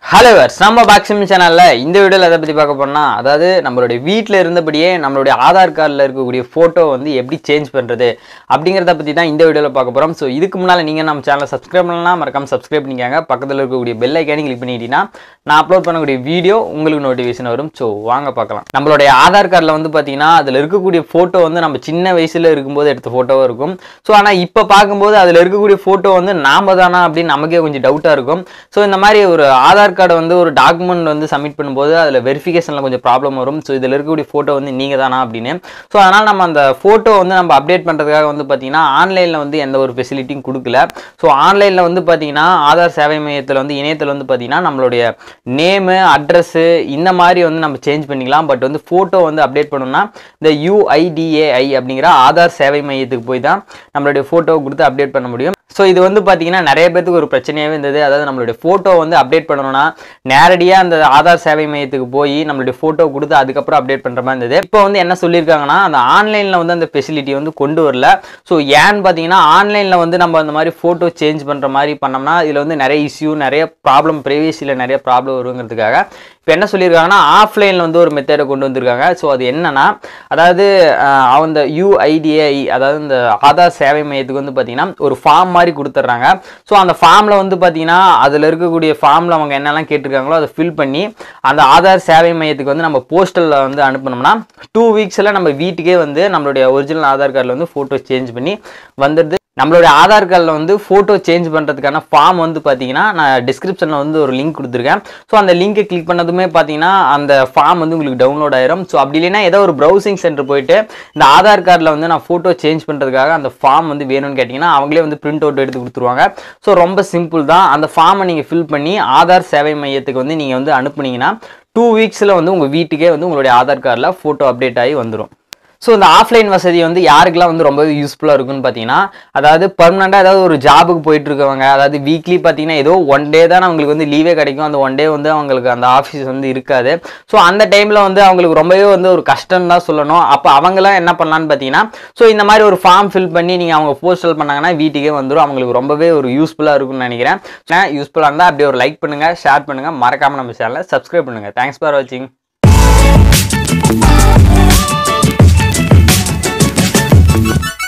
Hello நம்ம பாக்ஸிம் சேனல்ல இந்த வீடியோவில் எதை பற்றி பார்க்க போறோம்னா அதாவது நம்மளுடைய வீட்டில் இருந்தபடியே நம்மளுடைய ஆதார் கார்டில் இருக்கக்கூடிய ஃபோட்டோ வந்து எப்படி சேஞ்ச் பண்ணுறது அப்படிங்கிறத பற்றி தான் இந்த வீடியோவில் பார்க்க போகிறோம் ஸோ இதுக்கு முன்னால் நீங்கள் நம்ம சேனலை சப்ஸ்கிரைப் பண்ணலாம் மறக்காம சப்ஸ்கிரைப் பண்ணிக்கோங்க பக்கத்தில் இருக்கக்கூடிய பெல் ஐக்கானி கிளிக் பண்ணிட்டீங்கன்னா நான் அப்லோட் பண்ணக்கூடிய வீடியோ உங்களுக்கு நோட்டிஃபிகேஷன் வரும் ஸோ வாங்க பார்க்கலாம் நம்மளுடைய ஆதார் கார்டில் வந்து பார்த்தீங்கன்னா அதில் இருக்கக்கூடிய ஃபோட்டோ வந்து நம்ம சின்ன வயசில் இருக்கும்போது எடுத்த ஃபோட்டோவாக இருக்கும் ஸோ ஆனால் இப்போ பார்க்கும்போது அதில் இருக்கக்கூடிய ஃபோட்டோ வந்து நாம தானா அப்படின்னு நமக்கே கொஞ்சம் டவுட்டாக இருக்கும் ஸோ இந்த மாதிரி ஒரு ஆதார் கார்டை வந்து ஒரு டாக்குமெண்ட் வந்து சப்மிட் பண்ணும்போது அதில் வெரிஃபிகேஷனில் கொஞ்சம் ப்ராப்ளம் வரும் ஸோ இதில் இருக்கக்கூடிய ஃபோட்டோ வந்து நீங்கள் தானா அப்படின்னு ஸோ அதனால் நம்ம அந்த ஃபோட்டோ வந்து நம்ம அப்டேட் பண்ணுறதுக்காக வந்து பார்த்தீங்கன்னா ஆன்லைனில் வந்து எந்த ஒரு ஃபெசிலிட்டியும் கொடுக்கல ஸோ ஆன்லைனில் வந்து பார்த்தீங்கன்னா ஆதார் சேவை மையத்தில் வந்து இணையத்தில் வந்து பார்த்தீங்கன்னா நம்மளுடைய நேமு அட்ரஸ்ஸு இந்த மாதிரி வந்து நம்ம சேஞ்ச் பண்ணிக்கலாம் பட் வந்து ஃபோட்டோ வந்து அப்டேட் பண்ணணும்னா இந்த யூஐடிஏஐ அப்படிங்கிற ஆதார் சேவை மையத்துக்கு போய் தான் நம்மளுடைய ஃபோட்டோவை கொடுத்து அப்டேட் பண்ண முடியும் ஸோ இது வந்து பார்த்தீங்கன்னா நிறைய பேத்துக்கு ஒரு பிரச்சனையாகவே இருந்தது அதாவது நம்மளுடைய ஃபோட்டோ வந்து அப்டேட் பண்ணணும்னா நேரடியாக அந்த ஆதார் சேவை மையத்துக்கு போய் நம்மளுடைய ஃபோட்டோ கொடுத்து அதுக்கப்புறம் அப்டேட் பண்ணுற மாதிரி இருந்தது இப்போ வந்து என்ன சொல்லியிருக்காங்கன்னா அந்த ஆன்லைனில் வந்து அந்த ஃபெசிலிட்டி வந்து கொண்டு வரல ஸோ ஏன்னு பார்த்தீங்கன்னா ஆன்லைனில் வந்து நம்ம அந்த மாதிரி ஃபோட்டோ சேஞ்ச் பண்ணுற மாதிரி பண்ணோம்னா இதில் வந்து நிறைய இஷ்யூ நிறைய ப்ராப்ளம் ப்ரைவேசியில் நிறைய ப்ராப்ளம் வருங்கிறதுக்காக இப்போ என்ன சொல்லியிருக்காங்கன்னா ஆஃப்லைனில் வந்து ஒரு மெத்தடை கொண்டு வந்திருக்காங்க ஸோ அது என்னன்னா அதாவது அஹ், அந்த யூஐடிஐ அதாவது இந்த ஆதார் சேவை மையத்துக்கு வந்து பார்த்தீங்கன்னா ஒரு ஃபார்ம் மாதிரி கொடுத்துட்றாங்க ஸோ அந்த ஃபார்மில் வந்து பார்த்தீங்கன்னா அதில் இருக்கக்கூடிய ஃபார்மில் அவங்க என்னெல்லாம் கேட்டிருக்காங்களோ அதை ஃபில் பண்ணி அந்த ஆதார் சேவை மையத்துக்கு வந்து நம்ம போஸ்டலில் வந்து அனுப்பினோம்னா டூ வீக்ஸில் நம்ம வீட்டுக்கே வந்து நம்மளுடைய ஒரிஜினல் ஆதார் கார்டில் வந்து ஃபோட்டோ சேஞ்ச் பண்ணி வந்துடுது நம்மளுடைய ஆதார் கார்டில் வந்து ஃபோட்டோ சேஞ்ச் பண்ணுறதுக்கான ஃபார்ம் வந்து பார்த்தீங்கன்னா நான் டிஸ்கிரிப்ஷனில் வந்து ஒரு லிங்க் கொடுத்துருக்கேன் ஸோ அந்த லிங்கை கிளிக் பண்ணதுமே பார்த்தீங்கன்னா அந்த ஃபார்ம் வந்து உங்களுக்கு டவுன்லோட் ஆயிரும் ஸோ அப்படி இல்லைன்னா ஏதோ ஒரு ப்ரௌசிங் சென்டர் போயிட்டு இந்த ஆதார் கார்டில் வந்து நான் ஃபோட்டோ சேஞ்ச் பண்ணுறதுக்காக அந்த ஃபார்ம் வந்து வேணும்னு கேட்டிங்கன்னா அவங்களே வந்து பிரிண்ட் அவுட் எடுத்து கொடுத்துருவாங்க ஸோ ரொம்ப சிம்பிள் தான் அந்த ஃபார்மை நீங்கள் ஃபில் பண்ணி ஆதார் சேவை மையத்துக்கு வந்து நீங்கள் வந்து அனுப்புனீங்கன்னா டூ வீக்ஸில் வந்து உங்கள் வீட்டுக்கே வந்து உங்களுடைய ஆதார் கார்டில் ஃபோட்டோ அப்டேட் ஆகி வந்துடும் ஸோ இந்த ஆஃப்லைன் வசதி வந்து யாருக்கெல்லாம் வந்து ரொம்பவே யூஸ்ஃபுல்லாக இருக்குன்னு பார்த்தீங்கன்னா அதாவது பர்மனெண்ட்டாக ஏதாவது ஒரு ஜாபுக்கு போயிட்டு இருக்கவங்க அதாவது வீக்லி பார்த்தீங்கன்னா ஏதோ ஒன் டே தான் அவங்களுக்கு வந்து லீவே கிடைக்கும் அந்த ஒன் டே வந்து அவங்களுக்கு அந்த ஆஃபீஸ் வந்து இருக்காது ஸோ அந்த டைமில் வந்து அவங்களுக்கு ரொம்பவே வந்து ஒரு கஷ்டம் தான் சொல்லணும் அப்போ அவங்களாம் என்ன பண்ணலான்னு பார்த்தீங்கன்னா ஸோ இந்த மாதிரி ஒரு ஃபார்ம் ஃபில் பண்ணி நீங்கள் அவங்க போஸ்டல் பண்ணாங்கன்னா வீட்டுக்கே வந்துடும் அவங்களுக்கு ரொம்பவே ஒரு யூஸ்ஃபுல்லாக இருக்கும்னு நினைக்கிறேன் யூஸ்ஃபுல்லாக இருந்தால் அப்படியே ஒரு லைக் பண்ணுங்கள் ஷேர் பண்ணுங்கள் மறக்காமல் நம்ம சேனலை சப்ஸ்கிரைப் பண்ணுங்கள் தேங்க்ஸ் ஃபார் வாட்சிங் Thank you.